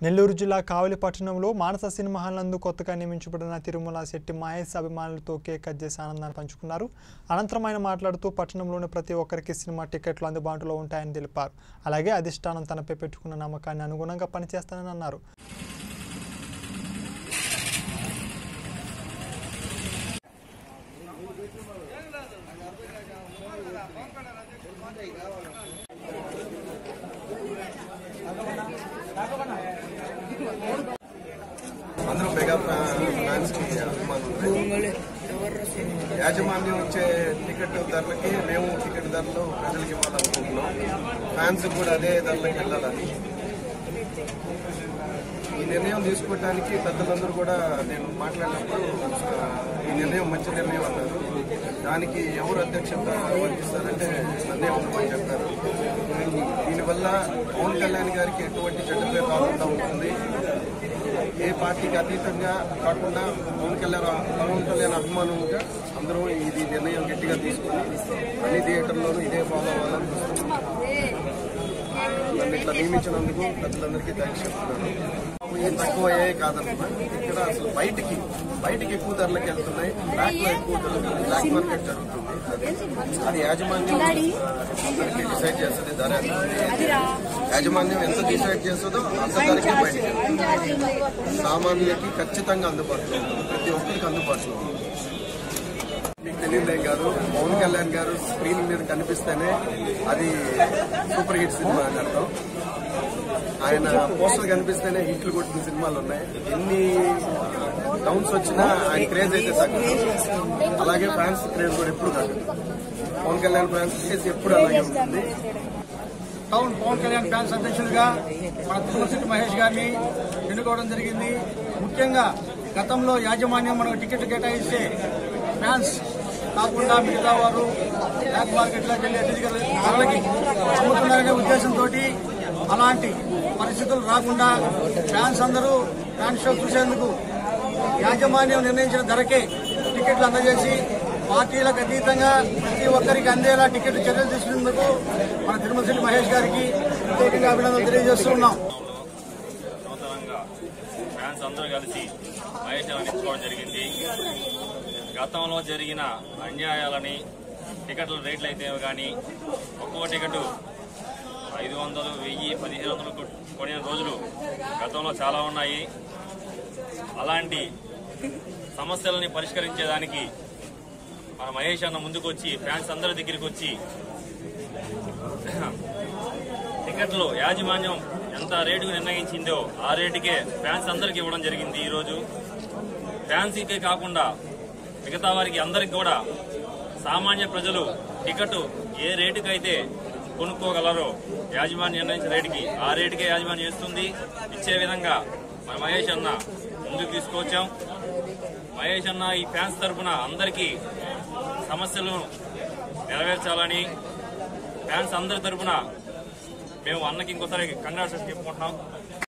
నెల్లూరు జిల్లా కావలి పట్టణంలో మానస cinema hall నందు కొత్తగా నియమించబడిన తిరుమల శెట్టి మహేష్ అభిమానులతో కేక్ కట్ చేసి ఆనందాన్ని పంచుకున్నారు అనంతరం ఆయన మాట్లాడుతూ పట్టణంలోని ప్రతి ఒక్కరికి సినిమా టికెట్లు అందుబాటులో ఉంటాయని తెలిపారు అలాగే అధిష్టానం తనపై పెట్టుకున్న నమ్మకాన్ని అనుగుణంగా పనిచేస్తానని అన్నారు అందరూ మెగా ఫ్యాన్స్ కి అభిమానులు యాజమాన్యం వచ్చే టికెట్ ధరలకి మేము టికెట్ ధరలు ప్రజలకి ఇవ్వాలనుకుంటున్నాం ఫ్యాన్స్ కూడా అదే ధరలకి వెళ్ళాలని ఈ నిర్ణయం తీసుకోవడానికి పెద్దలందరూ కూడా నేను మాట్లాడినప్పుడు ఆ, ఈ నిర్ణయం మంచి నిర్ణయం అన్నారు దానికి ఎవరు అధ్యక్షత వహిస్తారంటే నన్నే ఉండమని చెప్పారు దీనివల్ల పవన్ కళ్యాణ్ గారికి ఎటువంటి చెడ్డ పేరు రాకుండా ఉంటుంది ఏ పార్టీకి అతీతంగా కాకుండా పవన్ కళ్యాణ్ పవన్ కళ్యాణ్ అభిమానంగా అందరూ ఇది నిర్ణయం గట్టిగా తీసుకుని అన్ని థియేటర్లోనూ ఇదే ఫాలో అవ్వాలని చూస్తున్నాం నన్ను ఇట్లా నియమించినందుకు ప్రజలందరికీ థ్యాంక్స్ చెప్తున్నాను ఏం తక్కువ అయ్యాయి కాదనుకున్నా ఇక్కడ అసలు బయటికి బయటికి ఎక్కువ ధరలకు వెళ్తున్నాయి బ్లాక్ లో ఎక్కువ జరుగుతుంది బ్లాక్ మార్కెట్ జరుగుతుంది అది యాజమాన్యం ఆ, అందరికీ డిసైడ్ చేస్తుంది ధర ఎంత ఉంది. యాజమాన్యం ఎంత డిసైడ్ చేస్తుందో అంత ధరకే బయటికి వెళ్తుంది. సామాన్యులకి ఖచ్చితంగా అందుబాటులో ఉంటుంది ప్రతి ఒక్కరికి అందుబాటులో ఉంటుంది మీకు తెలియదేం కాదు పవన్ కళ్యాణ్ గారు స్క్రీన్ మీద కనిపిస్తేనే అది సూపర్ హిట్ సినిమా అని అర్థం ఆయన పోస్టర్ కనిపిస్తేనే హిట్లు కొట్టిన సినిమాలు ఉన్నాయి ఎన్ని డౌన్స్ వచ్చినా ఆయన క్రేజ్ అయితే తగ్గదు అలాగే ఫ్యాన్స్ క్రేజ్ కూడా ఎప్పుడు తగ్గదు పవన్ కళ్యాణ్ ఫ్యాన్స్ క్రేజ్ ఎప్పుడు అలాగే ఉంటుంది టౌన్ పవన్ కళ్యాణ్ ఫ్యాన్స్ అధ్యక్షుడిగా మన తులసిటి మహేష్ గారిని ఎన్నుకోవడం జరిగింది ముఖ్యంగా గతంలో యాజమాన్యం మనకు టికెట్ కేటాయిస్తే ఫ్యాన్స్ కాకుండా మిగతా వారు బ్లాక్ మార్కెట్లోకి వెళ్ళి అత్యధిక ధరలకి అమ్ముతున్నారనే ఉద్దేశంతో అలాంటి పరిస్థితులు రాకుండా ఫ్యాన్స్ అందరూ ఫ్యాన్ షో చూసేందుకు యాజమాన్యం నిర్ణయించిన ధరకే టికెట్లు అందజేసి పార్టీలకు అతీతంగా ప్రతి ఒక్కరికి అందేలా టికెట్ చర్యలు తీసుకునేందుకు మన తిరుమల మహేష్ గారికి ప్రత్యేకంగా అభినందనలు తెలియజేస్తున్నాం నూతనంగా ఫ్యాన్స్ అందరూ కలిసి మహేష్ అందించుకోవడం జరిగింది గతంలో జరిగిన అన్యాయాలని టికెట్ల రేట్లు అయితే కానీ ఒక్కో టికెట్ ఐదు వందలు వెయ్యి పదిహేను వందలు కొ- కొనిన రోజులు గతంలో చాలా ఉన్నాయి అలాంటి సమస్యలని పరిష్కరించేదానికి మన మహేష్ అన్న ముందుకు వచ్చి ఫ్యాన్స్ అందరి దగ్గరికి వచ్చి టికెట్లు యాజమాన్యం ఎంత రేటుకు నిర్ణయించిందో ఆ రేటుకే ఫ్యాన్స్ అందరికి ఇవ్వడం జరిగింది ఈ రోజు ఫ్యాన్సీకే కాకుండా మిగతా వారికి అందరికి కూడా సామాన్య ప్రజలు టికెట్ ఏ రేటుకైతే కొనుక్కోగలరో యాజమాన్యం నిర్ణయించిన రేటుకి ఆ రేటుకే యాజమాన్యం ఇస్తుంది ఇచ్చే విధంగా మన మహేష్ అన్న ముందుకు తీసుకొచ్చాం మహేష్ అన్న ఈ ఫ్యాన్స్ తరఫున అందరికీ సమస్యలను నెరవేర్చాలని ఫ్యాన్స్ అందరి తరఫున మేము అన్నకి ఇంకోసారి కంగ్రాట్స్ చెప్పుకుంటున్నాం